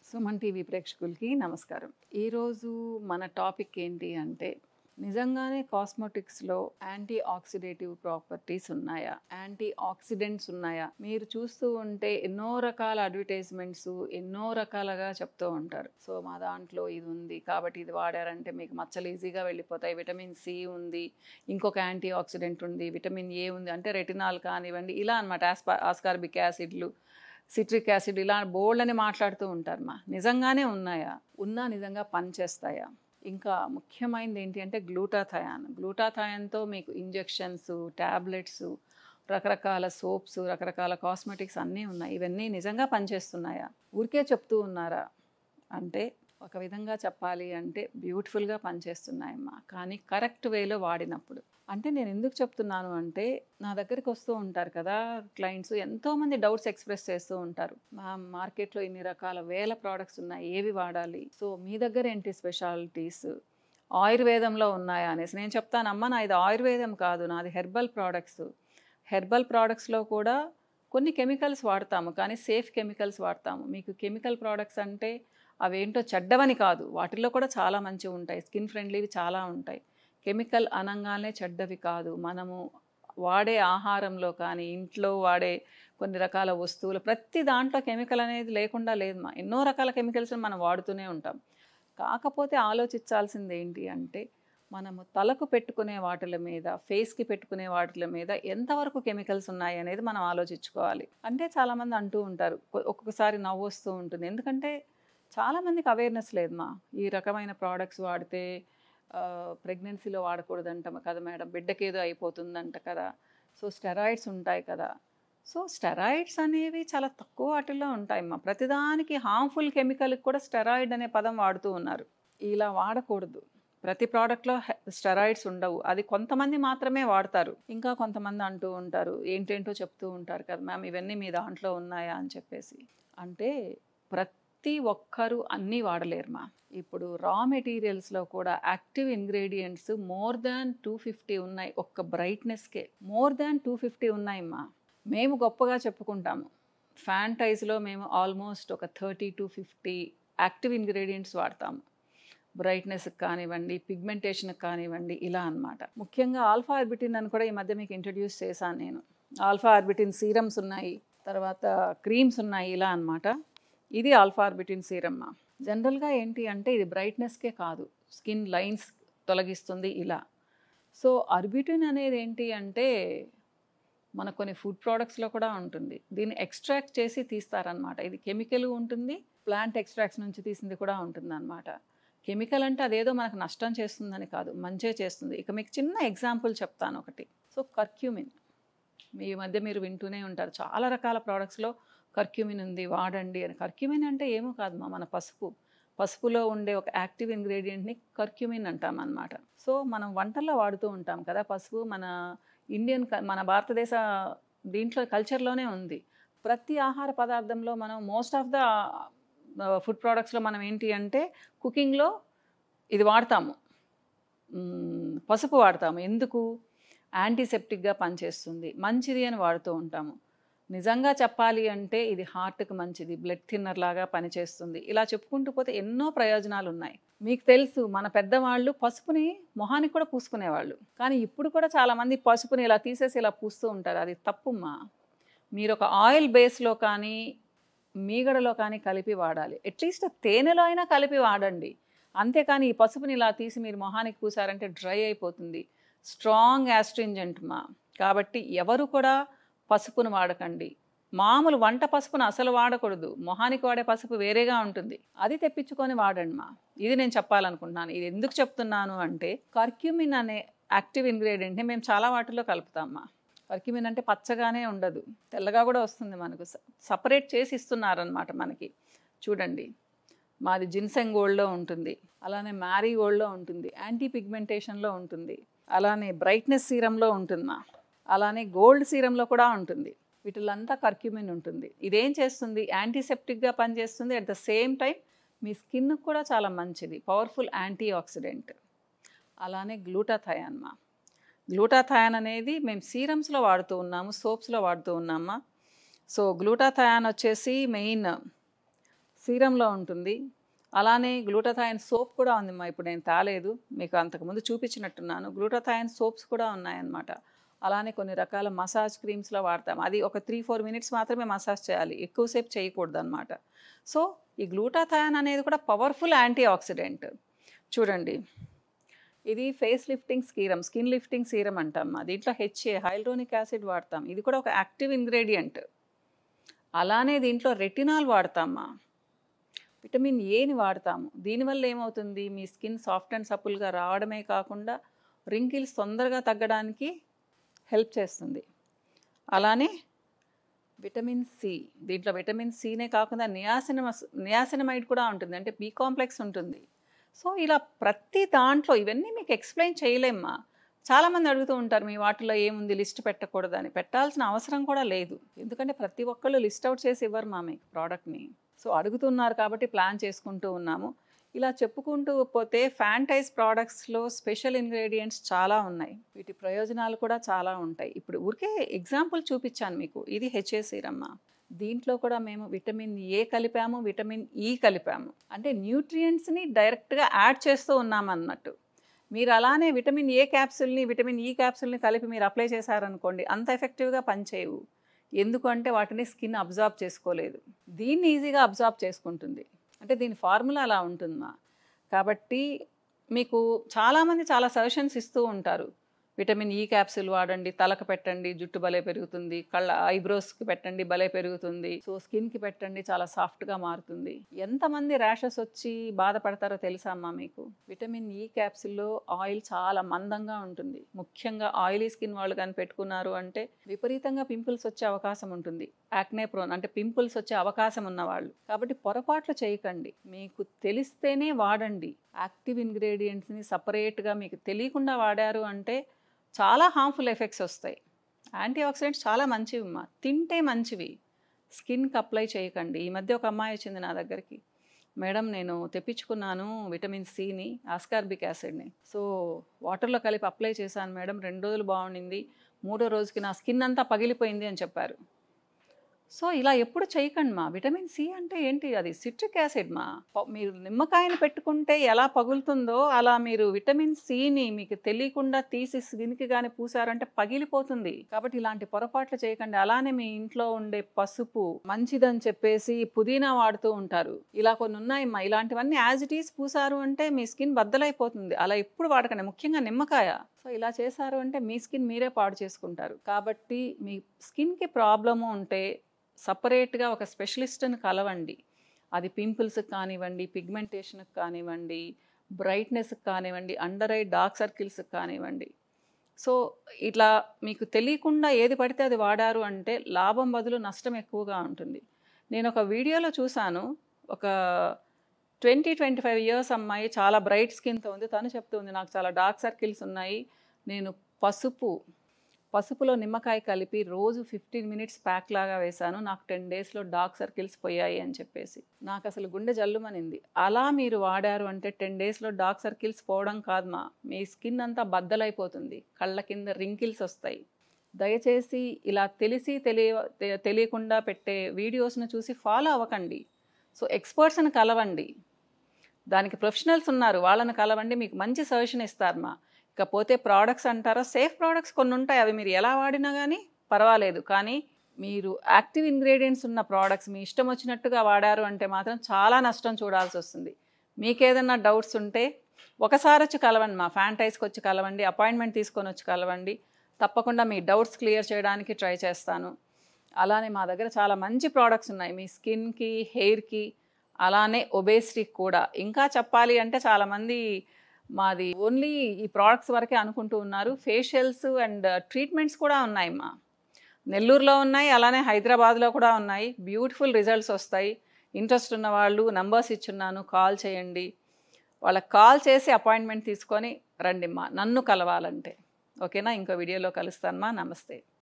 Suman TV ప్రేక్షకులకి నమస్కారం ఈరోజు మన టాపిక్ ఏంటి అంటే నిజంగానే కాస్మెటిక్స్లో యాంటీ ఆక్సిడేటివ్ ప్రాపర్టీస్ ఉన్నాయా యాంటీ ఆక్సిడెంట్స్ ఉన్నాయా మీరు చూస్తూ ఉంటే ఎన్నో రకాల అడ్వర్టైజ్మెంట్స్ ఎన్నో రకాలుగా చెప్తూ ఉంటారు సో మా దాంట్లో ఇది ఉంది కాబట్టి ఇది వాడారంటే మీకు మచ్చలు ఈజీగా వెళ్ళిపోతాయి విటమిన్ సి ఉంది ఇంకొక యాంటీ ఆక్సిడెంట్ ఉంది విటమిన్ ఏ ఉంది అంటే రెటినాల్ కానివ్వండి ఇలా అనమాట ఆస్పా ఆస్కార్బిక్ యాసిడ్లు సిట్రిక్ యాసిడ్ ఇలా బోల్డ్ అని మాట్లాడుతూ ఉంటారు మా నిజంగానే ఉన్నాయా ఉన్నా నిజంగా పనిచేస్తాయా ఇంకా ముఖ్యమైనది ఏంటి అంటే గ్లూటాథయాన్ గ్లూటాథయాన్తో మీకు ఇంజెక్షన్స్ ట్యాబ్లెట్స్ రకరకాల సోప్స్ రకరకాల కాస్మెటిక్స్ అన్నీ ఉన్నాయి ఇవన్నీ నిజంగా పనిచేస్తున్నాయా ఊరికే చెప్తూ ఉన్నారా అంటే ఒక విధంగా చెప్పాలి అంటే బ్యూటిఫుల్గా పనిచేస్తున్నాయమ్మా కానీ కరెక్ట్ వేలో వాడినప్పుడు అంటే నేను ఎందుకు చెప్తున్నాను అంటే నా దగ్గరికి వస్తూ ఉంటారు కదా క్లయింట్స్ ఎంతోమంది డౌట్స్ ఎక్స్ప్రెస్ చేస్తూ ఉంటారు మా మార్కెట్లో ఇన్ని రకాల వేల ప్రోడక్ట్స్ ఉన్నాయి ఏవి వాడాలి సో మీ దగ్గర ఏంటి స్పెషాలిటీస్ ఆయుర్వేదంలో ఉన్నాయా అనేసి నేను చెప్తానమ్మా నా ఇది ఆయుర్వేదం కాదు నాది హెర్బల్ ప్రోడక్ట్స్ హెర్బల్ ప్రోడక్ట్స్లో కూడా కొన్ని కెమికల్స్ వాడతాము కానీ సేఫ్ కెమికల్స్ వాడతాము మీకు కెమికల్ ప్రోడక్ట్స్ అంటే అవేంటో చెడ్డవని కాదు వాటిల్లో కూడా చాలా మంచివి ఉంటాయి స్కిన్ ఫ్రెండ్లీవి చాలా ఉంటాయి కెమికల్ అనగానే చెడ్డవి కాదు మనము వాడే ఆహారంలో కానీ ఇంట్లో వాడే కొన్ని రకాల వస్తువులు ప్రతి దాంట్లో కెమికల్ అనేది లేకుండా లేదు మా ఎన్నో రకాల కెమికల్స్ మనం వాడుతూనే ఉంటాం కాకపోతే ఆలోచించాల్సింది ఏంటి అంటే మనము తలకు పెట్టుకునే వాటిల మీద ఫేస్కి పెట్టుకునే వాటిల మీద ఎంతవరకు కెమికల్స్ ఉన్నాయి అనేది మనం ఆలోచించుకోవాలి అంటే చాలామంది అంటూ ఉంటారు కొ- ఒక్కొక్కసారి నవ్వు వస్తూ ఉంటుంది ఎందుకంటే చాలామందికి అవేర్నెస్ లేదు మా ఈ రకమైన ప్రోడక్ట్స్ వాడితే ప్రెగ్నెన్సీలో వాడకూడదంట కదా మేడం బిడ్డకి ఏదో అయిపోతుందంట కదా సో స్టెరాయిడ్స్ ఉంటాయి కదా సో స్టెరాయిడ్స్ అనేవి చాలా తక్కువ వాటిల్లో ఉంటాయమ్మా ప్రతిదానికి హార్మ్ఫుల్ కెమికల్కి కూడా స్టెరాయిడ్ అనే పదం వాడుతూ ఉన్నారు ఇలా వాడకూడదు ప్రతి ప్రోడక్ట్లో స్టెరాయిడ్స్ ఉండవు అది కొంతమంది మాత్రమే వాడతారు ఇంకా కొంతమంది అంటూ ఉంటారు ఏంటేంటో చెప్తూ ఉంటారు కదా మ్యామ్ ఇవన్నీ మీ దాంట్లో ఉన్నాయా అని చెప్పేసి అంటే ప్రతి ఒక్కరూ అన్నీ వాడలేరు మా ఇప్పుడు రా మెటీరియల్స్లో కూడా active ingredients more than two fifty ఉన్నాయి ఒక్క బ్రైట్నెస్కే మోర్ దాన్ టూ ఫిఫ్టీ ఉన్నాయమ్మా మేము గొప్పగా చెప్పుకుంటాము ఫ్యాంటైజ్లో మేము ఆల్మోస్ట్ ఒక thirty to fifty active ingredients వాడతాము బ్రైట్నెస్కి కానివ్వండి పిగ్మెంటేషన్కి కానివ్వండి ఇలా అన్నమాట ముఖ్యంగా ఆల్ఫా ఆర్బిటిన్ అని కూడా ఈ మధ్య మీకు ఇంట్రడ్యూస్ చేశాను నేను ఆల్ఫా ఆర్బిటిన్ సీరమ్స్ ఉన్నాయి తర్వాత క్రీమ్స్ ఉన్నాయి ఇలా అన్నమాట ఇది ఆల్ఫా ఆర్బిటిన్ సీరమ్ జనరల్గా ఏంటి అంటే ఇది బ్రైట్నెస్కే కాదు స్కిన్ లైన్స్ తొలగిస్తుంది ఇలా సో అర్బిటిన్ అనేది ఏంటి అంటే మన కొన్ని ఫుడ్ ప్రోడక్ట్స్లో కూడా ఉంటుంది దీన్ని ఎక్స్ట్రాక్ట్ చేసి తీస్తారనమాట ఇది కెమికల్ ఉంటుంది ప్లాంట్ ఎక్స్ట్రాక్ట్స్ నుంచి తీసింది కూడా ఉంటుంది అనమాట కెమికల్ అంటే అదేదో మనకు నష్టం చేస్తుందని కాదు మంచే చేస్తుంది ఇక మీకు చిన్న ఎగ్జాంపుల్ చెప్తాను ఒకటి సో కర్క్యూమిన్ మీ మధ్య మీరు వింటూనే ఉంటారు చాలా రకాల ప్రోడక్ట్స్లో కర్క్యూమిన్ ఉంది వాడండి అని కర్క్యూమిన్ అంటే ఏమో కాదు మా మన పసుపు పసుపులో ఉండే ఒక యాక్టివ్ ఇంగ్రీడియంట్ని కర్క్యూమిన్ అంటాం అన్నమాట సో మనం వంటల్లో వాడుతూ ఉంటాం కదా పసుపు మన ఇండియన్ క- మన భారతదేశ దీంట్లో కల్చర్లోనే ఉంది ప్రతి ఆహార పదార్థంలో మనం మోస్ట్ ఆఫ్ ద ఫుడ్ ప్రోడక్ట్స్లో మనం ఏంటి అంటే కుకింగ్లో ఇది వాడతాము మ్మ్, పసుపు వాడతాము ఎందుకు యాంటీసెప్టిక్గా పనిచేస్తుంది మంచిది అని వాడుతూ ఉంటాము నిజంగా చెప్పాలి అంటే ఇది హార్ట్కి మంచిది బ్లడ్ థిన్నర్ లాగా పనిచేస్తుంది ఇలా చెప్పుకుంటూ పోతే ఎన్నో ప్రయోజనాలు ఉన్నాయి మీకు తెలుసు మన పెద్దవాళ్ళు పసుపుని మొహానికి కూడా పూసుకునేవాళ్ళు కానీ ఇప్పుడు కూడా చాలామంది పసుపుని ఇలా తీసేసి ఇలా పూస్తూ ఉంటారు అది తప్పుమ్మా మీరు ఒక ఆయిల్ బేస్లో కానీ మీగడలో కానీ కలిపి వాడాలి అట్లీస్ట్ తేనెలో అయినా కలిపి వాడండి అంతేకాని ఈ పసుపుని ఇలా తీసి మీరు మొహానికి పూసారంటే డ్రై అయిపోతుంది స్ట్రాంగ్ యాస్ట్రింజెంట్ మా కాబట్టి ఎవరు కూడా పసుపును వాడకండి మామూలు వంట పసుపును అసలు వాడకూడదు మొహానికి వాడే పసుపు వేరేగా ఉంటుంది అది తెప్పించుకొని వాడండి మా ఇది నేను చెప్పాలనుకుంటున్నాను ఇది ఎందుకు చెప్తున్నాను అంటే కర్క్యూమిన్ అనే యాక్టివ్ ఇంగ్రీడియంట్ని మేము చాలా వాటిలో కలుపుతామా కర్క్యూమిన్ అంటే పచ్చగానే ఉండదు తెల్లగా కూడా వస్తుంది మనకు సపరేట్ చేసి ఇస్తున్నారనమాట మనకి చూడండి మాది జిన్సెంగ్ గోల్డ్లో ఉంటుంది అలానే మ్యారీ గోల్డ్లో ఉంటుంది యాంటీ పిగ్మెంటేషన్లో ఉంటుంది అలానే బ్రైట్నెస్ సీరంలో ఉంటుంది మా అలానే గోల్డ్ సీరంలో కూడా ఉంటుంది వీటిలంతా కర్క్యూమిన్ ఉంటుంది ఇదేం చేస్తుంది యాంటీసెప్టిక్గా పనిచేస్తుంది అట్ ద సేమ్ టైం మీ స్కిన్ కూడా చాలా మంచిది పవర్ఫుల్ యాంటీ ఆక్సిడెంట్ అలానే గ్లూటాథయాన్ మా గ్లూటాథయాన్ అనేది మేము సీరమ్స్లో వాడుతూ ఉన్నాము సోప్స్లో వాడుతూ ఉన్నామా సో గ్లూటాథయాన్ వచ్చేసి మెయిన్ సీరంలో ఉంటుంది అలానే గ్లూటథాయన్ సోప్ కూడా ఉంది మా ఇప్పుడు నేను తాలేదు మీకు అంతకుముందు చూపించినట్టున్నాను గ్లూటథాయన్ సోప్స్ కూడా ఉన్నాయన్నమాట అలానే కొన్ని రకాల మసాజ్ క్రీమ్స్లో వాడతాం అది ఒక త్రీ ఫోర్ మినిట్స్ మాత్రమే మసాజ్ చేయాలి ఎక్కువసేపు చేయకూడదు అనమాట సో ఈ గ్లూటాథయాన్ అనేది కూడా పవర్ఫుల్ యాంటీ ఆక్సిడెంట్ చూడండి ఇది face lifting serum skin lifting serum అంటాం దీంట్లో హెచ్ఏ హైల్రోనిక్ యాసిడ్ వాడతాం ఇది కూడా ఒక యాక్టివ్ ఇంగ్రీడియంట్ అలానే దీంట్లో రెటినాల్ వాడతామా విటమిన్ ఏని వాడతాము దీనివల్ల ఏమవుతుంది మీ స్కిన్ సాఫ్ట్ అండ్ సపుల్గా రావడమే కాకుండా రింకిల్స్ తొందరగా తగ్గడానికి హెల్ప్ చేస్తుంది అలానే విటమిన్ సి దీంట్లో విటమిన్ సినే కాకుండా నియాసినమస్ నియాసినమైడ్ కూడా ఉంటుంది అంటే బీ కాంప్లెక్స్ ఉంటుంది సో ఇలా ప్రతి దాంట్లో ఇవన్నీ మీకు ఎక్స్ప్లెయిన్ చేయలేమ్మా చాలామంది అడుగుతూ ఉంటారు మీ వాటిలో ఏముంది లిస్ట్ పెట్టకూడదని పెట్టాల్సిన అవసరం కూడా లేదు ఎందుకంటే ప్రతి ఒక్కళ్ళు లిస్ట్ అవుట్ చేసి ఇవ్వరు మా మీకు ప్రోడక్ట్ని సో అడుగుతున్నారు కాబట్టి ప్లాన్ చేసుకుంటూ ఉన్నాము ఇలా చెప్పుకుంటూ పోతే ఫ్యాంటైజ్ ప్రోడక్ట్స్లో స్పెషల్ ఇంగ్రీడియంట్స్ చాలా ఉన్నాయి వీటి ప్రయోజనాలు కూడా చాలా ఉంటాయి ఇప్పుడు ఊరికే ఎగ్జాంపుల్ చూపించాను మీకు ఇది హెచ్ఏ సీరమ్మ దీంట్లో కూడా మేము విటమిన్ ఏ కలిపాము విటమిన్ ఈ కలిపాము అంటే న్యూట్రియంట్స్ని డైరెక్ట్గా యాడ్ చేస్తూ ఉన్నాం అన్నట్టు మీరు అలానే విటమిన్ ఏ క్యాప్సూల్ని విటమిన్ ఈ క్యాప్సూల్ని కలిపి మీరు అప్లై చేశారనుకోండి అంత ఎఫెక్టివ్గా పనిచేయవు ఎందుకంటే వాటిని స్కిన్ అబ్జార్బ్ చేసుకోలేదు దీన్ని ఈజీగా అబ్జార్బ్ చేసుకుంటుంది అంటే దీని ఫార్ములా అలా ఉంటుందా కాబట్టి మీకు చాలామంది చాలా సజెషన్స్ ఇస్తూ ఉంటారు విటమిన్ ఈ క్యాప్సూల్ వాడండి తలకు పెట్టండి జుట్టు భలే పెరుగుతుంది కళ్ళ ఐబ్రోస్కి పెట్టండి భలే పెరుగుతుంది సో స్కిన్కి పెట్టండి చాలా సాఫ్ట్గా మారుతుంది ఎంతమంది ర్యాషెస్ వచ్చి బాధపడతారో తెలుసా అమ్మా మీకు విటమిన్ ఈ క్యాప్సూల్లో ఆయిల్ చాలా మందంగా ఉంటుంది ముఖ్యంగా ఆయిలీ స్కిన్ వాళ్ళు కానీ పెట్టుకున్నారు అంటే విపరీతంగా పింపుల్స్ వచ్చే అవకాశం ఉంటుంది యాక్నే ప్రోన్ అంటే పింపుల్స్ వచ్చే అవకాశం ఉన్నవాళ్ళు కాబట్టి పొరపాట్లు చేయకండి మీకు తెలిస్తేనే వాడండి యాక్టివ్ ఇంగ్రీడియంట్స్ని సపరేట్గా మీకు తెలియకుండా వాడారు అంటే చాలా హార్మ్ఫుల్ ఎఫెక్ట్స్ వస్తాయి యాంటీ ఆక్సిడెంట్స్ చాలా మంచివి అమ్మా తింటే మంచివి స్కిన్కి అప్లై చేయకండి ఈ మధ్య ఒక అమ్మాయి వచ్చింది నా దగ్గరికి మేడం నేను తెప్పించుకున్నాను విటమిన్ సిని ఆస్కార్బిక్ యాసిడ్ని సో వాటర్లో కలిపి అప్లై చేశాను మేడం రెండు రోజులు బాగుండింది మూడో రోజుకి నా స్కిన్ అంతా పగిలిపోయింది అని చెప్పారు సో ఇలా ఎప్పుడు చేయకండి మా విటమిన్ సి అంటే ఏంటి అది సిట్రిక్ యాసిడ్ మా ప- మీరు నిమ్మకాయని పెట్టుకుంటే ఎలా పగులుతుందో అలా మీరు విటమిన్ సిని మీకు తెలియకుండా తీసి స్కిన్కి కానీ పూసారంటే పగిలిపోతుంది కాబట్టి ఇలాంటి పొరపాట్లు చేయకండి అలానే మీ ఇంట్లో ఉండే పసుపు మంచిదని చెప్పేసి పుదీనా వాడుతూ ఉంటారు ఇలా కొన్ని ఉన్నాయమ్మా ఇలాంటివన్నీ యాజ్ ఇట్ ఈస్ పూసారు అంటే మీ స్కిన్ బద్దలైపోతుంది అలా ఎప్పుడు వాడకండి ముఖ్యంగా నిమ్మకాయ సో ఇలా చేశారు అంటే మీ స్కిన్ మీరే పాడు చేసుకుంటారు కాబట్టి మీ స్కిన్కి ప్రాబ్లము ఉంటే సపరేట్గా ఒక స్పెషలిస్ట్ని కలవండి అది పింపుల్స్కి కానివ్వండి పిగ్మెంటేషన్కి కానివ్వండి బ్రైట్నెస్కి కానివ్వండి అండర్ ఐ డార్క్ సర్కిల్స్కి కానివ్వండి సో ఇట్లా మీకు తెలియకుండా ఏది పడితే అది వాడారు అంటే లాభం బదులు నష్టం ఎక్కువగా ఉంటుంది నేను ఒక వీడియోలో చూశాను ఒక ట్వంటీ ట్వంటీ ఫైవ్ ఇయర్స్ అమ్మాయి చాలా బ్రైట్ స్కిన్తో ఉంది తను చెప్తుంది నాకు చాలా డార్క్ సర్కిల్స్ ఉన్నాయి నేను పసుపు పసుపులో నిమ్మకాయ కలిపి రోజు ఫిఫ్టీన్ మినిట్స్ ప్యాక్ లాగా వేశాను నాకు టెన్ డేస్లో డార్క్ సర్కిల్స్ పోయాయి అని చెప్పేసి నాకు అసలు గుండె జల్లుమనింది అలా మీరు వాడారు అంటే టెన్ డేస్లో డార్క్ సర్కిల్స్ పోవడం కాదు మా మీ స్కిన్ అంతా బద్దలైపోతుంది కళ్ళ కింద రింకిల్స్ వస్తాయి దయచేసి ఇలా తెలిసి తెలియ తె- తెలియకుండా పెట్టే వీడియోస్ను చూసి ఫాలో అవ్వకండి సో ఎక్స్పర్ట్స్ని కలవండి దానికి ప్రొఫెషనల్స్ ఉన్నారు వాళ్ళని కలవండి మీకు మంచి సజెషన్ ఇస్తారు మా ఇకపోతే ప్రోడక్ట్స్ అంటారా సేఫ్ ప్రోడక్ట్స్ కొన్ని ఉంటాయి అవి మీరు ఎలా వాడినా కానీ పర్వాలేదు కానీ మీరు యాక్టివ్ ఇంగ్రీడియంట్స్ ఉన్న ప్రోడక్ట్స్ మీ ఇష్టం వచ్చినట్టుగా వాడారు అంటే మాత్రం చాలా నష్టం చూడాల్సి వస్తుంది మీకు ఏదైనా డౌట్స్ ఉంటే ఒకసారి వచ్చి కలవండి మా ఫ్యాంటైజ్కి వచ్చి కలవండి అపాయింట్మెంట్ తీసుకొని వచ్చి కలవండి తప్పకుండా మీ డౌట్స్ క్లియర్ చేయడానికి ట్రై చేస్తాను అలానే మా దగ్గర చాలా మంచి ప్రోడక్ట్స్ ఉన్నాయి మీ స్కిన్కి హెయిర్కి అలానే ఒబేసిటీకి కూడా ఇంకా చెప్పాలి అంటే చాలామంది మాది ఓన్లీ ఈ ప్రోడక్ట్స్ వరకే అనుకుంటూ ఉన్నారు ఫేషియల్స్ అండ్ ట్రీట్మెంట్స్ కూడా ఉన్నాయి మా నెల్లూరులో ఉన్నాయి అలానే హైదరాబాద్లో కూడా ఉన్నాయి బ్యూటిఫుల్ రిజల్ట్స్ వస్తాయి ఇంట్రెస్ట్ ఉన్న వాళ్ళు నంబర్స్ ఇచ్చున్నాను కాల్ చేయండి వాళ్ళకి కాల్ చేసి అపాయింట్మెంట్ తీసుకొని రండి మా నన్ను కలవాలంటే ఓకేనా ఇంకో వీడియోలో కలుస్తాను మా నమస్తే